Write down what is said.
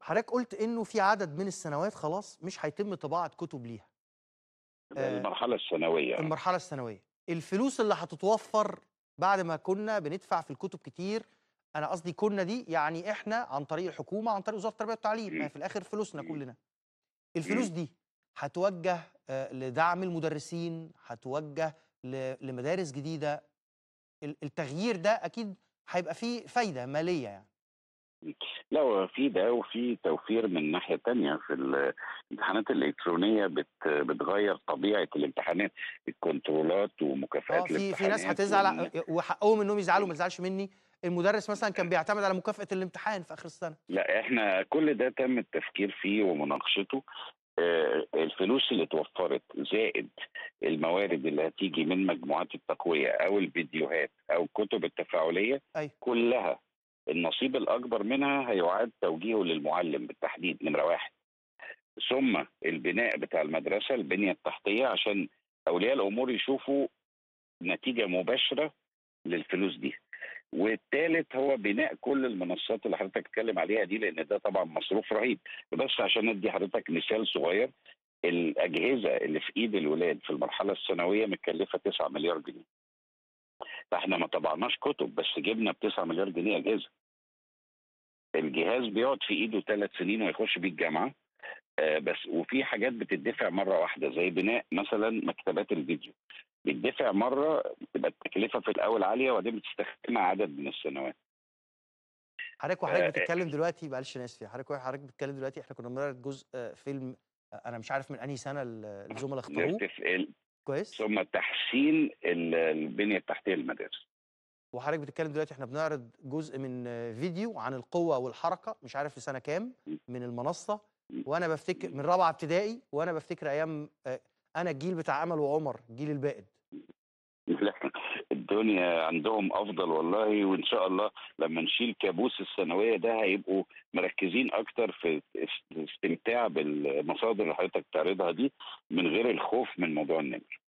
حضرتك قلت إنه في عدد من السنوات خلاص مش هيتم طباعة كتب ليها. آآ المرحلة الثانوية آه. المرحلة الثانوية. الفلوس اللي هتتوفّر بعد ما كنا بندفع في الكتب كتير، أنا قصدي كنا دي يعني إحنا عن طريق الحكومة، عن طريق وزارة التربية والتعليم، ما هي إمم. في الآخر فلوسنا إمم. كلنا. الفلوس إمم. دي هتوجّه آآ لدعم المدرسين، هتوجّه ل لمدارس جديدة. ال التغيير ده أكيد هيبقى فيه فايدة مالية يعني. إمم. لا هو في ده وفي توفير من ناحية تانية في ال الامتحانات الإلكترونية بت بتغيّر طبيعة الامتحانات، الكنترولات آه، ومكافآت في في ناس الامتحانات هتزعل وال ع وحقهم إنهم يزعلوا ما تزعلش منّي، المدرس مثلًا كان بيعتمد على مكافأة الامتحان في آخر السنة. لأ إحنا كل ده تم التفكير فيه ومناقشته، آآ الفلوس اللي اتوفّرت زائد الموارد اللي هتيجي من مجموعات التقوية أو الفيديوهات أو الكتب التفاعلية، أيوه. كلّها النصيب الأكبر منها هيُعاد توجيهه للمُعلِّم بالتحديد نمرة 1. ثم البناء بتاع المدرسة، البنية التحتية عشان أولياء الأمور يشوفوا نتيجة مباشرة للفلوس دي. والتالت هو بناء كل المنصات اللي حضرتك بتتكلم عليها دي، لإن ده طبعًا مصروف رهيب. بس عشان أدّي حضرتك مثال صغير، الأجهزة اللي في إيد الولاد في المرحلة الثانوية متكلفة 9.000.000 جنيه. فإحنا ما طبعناش كتب، بس جِبنا ب9.000.000 جنيه أجهزة. الجهاز بيقعد في إيده 3 سنين ويخش بيه الجامعة، آآ بس وفي حاجات بتدّفع مرّة واحدة، زي بناء مثلًا مكتبات الفيديو. بيتدفع مرّة بتبقى التكلفة في الأول عالية وبعدين بتستخدمها عدد من السنوات. حضرتك وحضرتك آآ بتتكلم دلوقتي معلش أنا آسف يعني، حضرتك وحضرتك بتتكلم دلوقتي إحنا كنا بنعرض جزء فيلم أ أنا مش عارف من أنهي سنة ال الزملا اختاروه. الارتف ال كويس؟ ثم تحسين ال البنية التحتية للمدارس. وحضرتك بتتكلم دلوقتي إحنا بنعرض جزء من فيديو عن القوة والحركة، مش عارف في سنة كام إمم. من المنصة، إمم. وأنا بافتكر إمم. من رابعة ابتدائي، وأنا بافتكر أيام آآ أنا الجيل بتاع أمل وعمر، الجيل البائد. لأ الدنيا عندهم أفضل والله، وإن شاء الله لمّا نشيل كابوس الثانوية ده هيبقوا مركّزين أكتر في اس الاستمتاع بالمصادر اللي حضرتك بتعرضها دي، من غير الخوف من موضوع النمر.